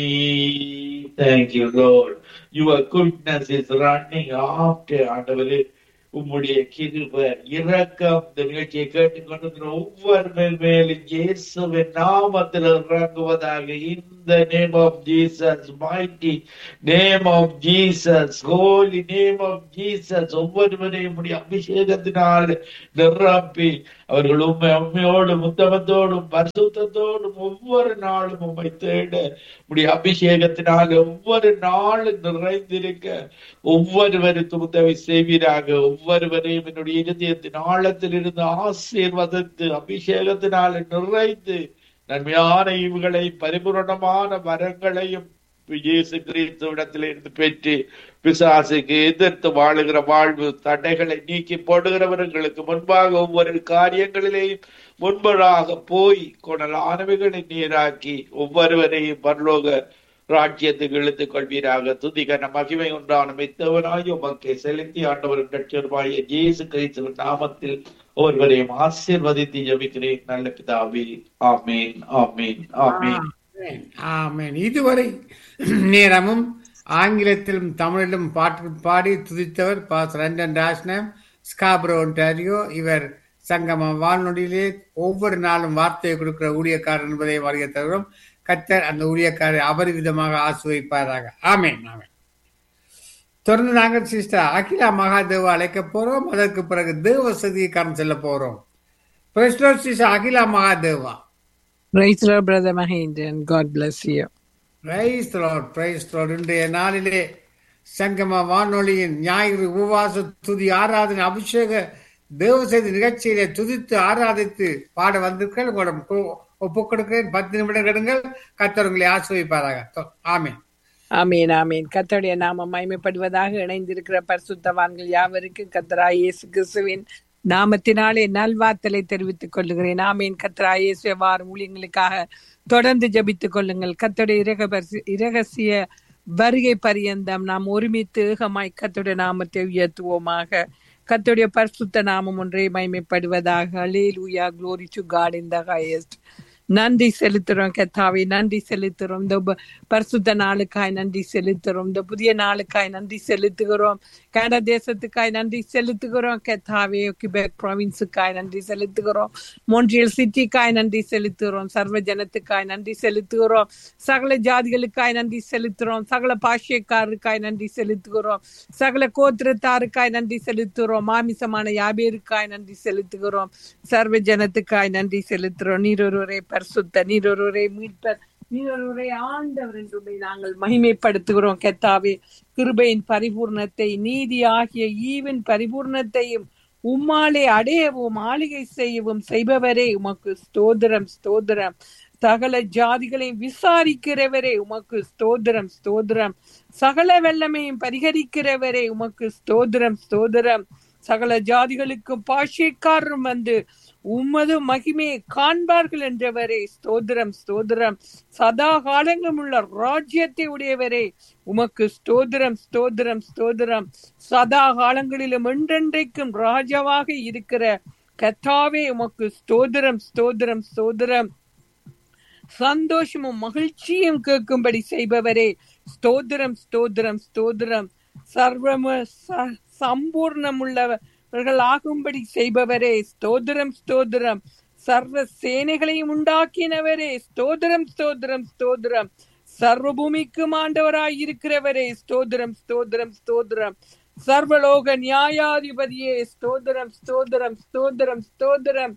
Thank you, Lord. Your goodness is running after ஆண்டவரே உம்முடைய கிருப இரக்கம் இந்த நிகழ்ச்சியை கேட்டுக்கொண்டிருக்கிற ஒவ்வொரு மேலும் இயேசுவின் நாமத்தில் இறங்குவதாக இந்த name of Jesus mighty name of Jesus holy name of Jesus ஒவ்வொருவரையும் உம்முடைய அபிஷேகத்தினால் நிரப்பி அவர்கள் உண்மை உண்மையோடும் உத்தமத்தோடும் பரிசுத்தத்தோடும் ஒவ்வொரு நாளும் உண்மை தேட உடைய அபிஷேகத்தினால் ஒவ்வொரு நாளும் நிறைந்திருக்க ஒவ்வொருவருக்கும் உதவி செய்வீராக ஒவ்வொருவரையும் என்னுடைய இருதயத்தின் ஆழத்தில் இருந்து ஆசீர்வதித்து அபிஷேகத்தினால் நிறைந்து நன்மையான ஈவுகளை பரிபூரணமான வரங்களையும் இயேசு கிறிஸ்துவிடத்தில் இருந்து பெற்று பிசாசுக்கு எதிர்த்து வாழுகிற வாழ்வு தடைகளை நீக்கி போடுகிறவர்களுக்கு முன்பாக ஒவ்வொரு காரியங்களிலேயும் முன்பதாக போய் கொடலானவைகளை நீராக்கி ஒவ்வொருவரையும் பரலோக ராஜ்யத்துக்கு இழுத்துக் கொள்வீராக துதிகன மகிமை உண்டான மித்தவனாய் உமக்கு செலுத்தி ஆண்டவரின் கட்சியருமாய இயேசு கிறிஸ்துவின் நாமத்தில் ஒருவரையும் ஆசீர்வதித்து ஜபிக்கிறேன் நல்ல பிதாவே ஆமேன் ஆமேன் ஆமேன் ஆமென். ஆமென் இதுவரை நேரமும் ஆங்கிலத்திலும் தமிழிலும் பாட்டு பாடி துதித்தவர் பாஸ்டர் ரண்டன் ராஜ்னம் ஸ்காப்ரோ ஒன்டாரியோ இவர் சங்கம வானொலியிலே ஒவ்வொரு நாளும் வார்த்தையை கொடுக்கிற ஊழியக்காரர் என்பதை வருகை தருகிறோம் கத்தர் அந்த ஊழியக்காரரை அபரிவிதமாக ஆசிர்வதிப்பாராக ஆமென் ஆமென் தொடர்ந்து நாங்கள் சிஸ்டர் அகிலா மகாதேவ அழைக்க போறோம் அதற்கு பிறகு தேவ சதிகாரம் செல்ல போறோம் பிரஸ்டர் sister Akila Mahadeva Praise the Lord, Brother Mahendran. God bless you. Praise Lord praise Lord இன்றைய நாளிலே சங்கம வானொலியின் ஞாயிறு உபவாச துதி ஆராதனை அபிஷேக தேவசேதி நிகழ்ச்சியிலே துதித்து ஆராதித்து பாட வந்திருக்கள் உங்களிடம் கு- ஒப்புக் கொடுக்கிறேன் பத்து நிமிடம் கெடுங்கள் கத்தர் உங்களை ஆசிர்வதிப்பாராக ஆமென் ஆமீன் ஆமீன் கர்த்தருடைய நாமம் மகிமைப்படுவதாக இணைந்திருக்கிற பரிசுத்தவான்கள் யாவருக்கும் கத்தராய் இயேசு கிறிஸ்துவின் நாமத்தினாலே நல்வார்த்தலை தெரிவித்துக் கொள்ளுகிறேன் ஆமீன் கத்தராய் இயேசு வார ஊழியங்களுக்காக தொடர்ந்து ஜெபித்துக் கொள்ளுங்கள் கத்தருடைய இரகபரிசி- இரகசிய வருகை பரியந்தம் நாம் ஒருமித்து ஏகமாய் கத்தருடைய நாமத்தை உயர்த்துவோமாக கர்த்தருடைய பரிசுத்த நாமம் ஒன்றே மகிமைப்படுவதாக அல்லேலூயா glory to God in the highest நன்றி செலுத்துறோம் கத்தாவே நன்றி செலுத்துறோம் இந்த உப- பரிசுத்த நாளுக்காய் நன்றி செலுத்துறோம் இந்த புதிய நாளுக்காய் நன்றி செலுத்துகிறோம் கனடா தேசத்துக்காய் நன்றி செலுத்துகிறோம் கத்தாவே கிபெக் ப்ராவின்ஸுக்காய் நன்றி செலுத்துகிறோம் மோன்ட்ரியல் சிட்டிக்காய் நன்றி செலுத்துகிறோம் சர்வ ஜனத்துக்காய் நன்றி செலுத்துகிறோம் சகல ஜாதிகளுக்காய் நன்றி செலுத்துகிறோம் சகல பாஷைக்காரருக்காய் நன்றி செலுத்துகிறோம் சகல கோத்திரத்தாருக்காய் நன்றி செலுத்துகிறோம் மாமிசமான யாபேருக்காய் நன்றி செலுத்துகிறோம் சர்வ ஜனத்துக்காய் நன்றி செலுத்துகிறோம் நீரொருவரே பரிசுத்த நீரொருவரே மீட்பர் நீரொருவரே ஆண்டவர் என்று நாங்கள் மகிமைப்படுத்துகிறோம் கெத்தாவே கிருபையின் பரிபூர்ணத்தை நீதி ஆகிய ஈவின் பரிபூர்ணத்தையும் உம்மாலே அடையவும் ஆளிகை செய்யவும் செய்பவரே உமக்கு ஸ்தோத்திரம் ஸ்தோத்திரம் சகல ஜாதிகளையும் விசாரிக்கிறவரே உமக்கு ஸ்தோத்திரம் ஸ்தோத்திரம் சகல வெள்ளமையும் பரிகரிக்கிறவரே உமக்கு ஸ்தோத்திரம் ஸ்தோத்திரம் சகல ஜாதிகளுக்கும் பாஷைக்காரரும் வந்து உமது மகிமையை காண்பார்கள் என்றவரே ஸ்தோத்திரம் ஸ்தோத்திரம் சதா காலங்களும் உள்ள ராஜ்யத்தை உடையவரே உமக்கு ஸ்தோத்திரம் ஸ்தோத்திரம் ஸ்தோத்திரம் சதா காலங்களிலும் என்றென்றைக்கும் ராஜாவாக இருக்கிற கத்தாவே உமக்கு ஸ்தோத்திரம் ஸ்தோத்திரம் ஸ்தோத்திரம் சந்தோஷமும் மகிழ்ச்சியும் கேட்கும்படி செய்பவரே ஸ்தோத்திரம் ஸ்தோத்திரம் ஸ்தோத்திரம் சர்வம ச- சம்பூர்ணமுள்ளவர்கள் ஆகும்படி செய்பவரே ஸ்தோத்திரம் ஸ்தோத்திரம் சர்வ சேனைகளையும் உண்டாக்கினவரே ஸ்தோத்திரம் ஸ்தோத்திரம் ஸ்தோத்திரம் சர்வ பூமிக்கும் ஆண்டவராய் இருக்கிறவரே ஸ்தோத்திரம் ஸ்தோத்திரம் ஸ்தோத்திரம் சர்வலோக நியாயாதிபதியே ஸ்தோத்திரம் ஸ்தோத்திரம் ஸ்தோத்திரம் ஸ்தோத்திரம்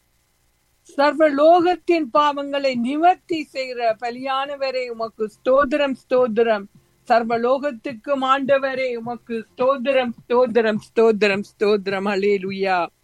சர்வ லோகத்தின் பாவங்களை நிவர்த்தி செய்கிற பலியானவரே உமக்கு ஸ்தோத்திரம் ஸ்தோத்திரம் சர்வ லோகத்துக்கும் ஆண்டவரே உமக்கு ஸ்தோத்திரம் ஸ்தோத்திரம் ஸ்தோத்திரம் ஸ்தோத்திரம் அலேலுயா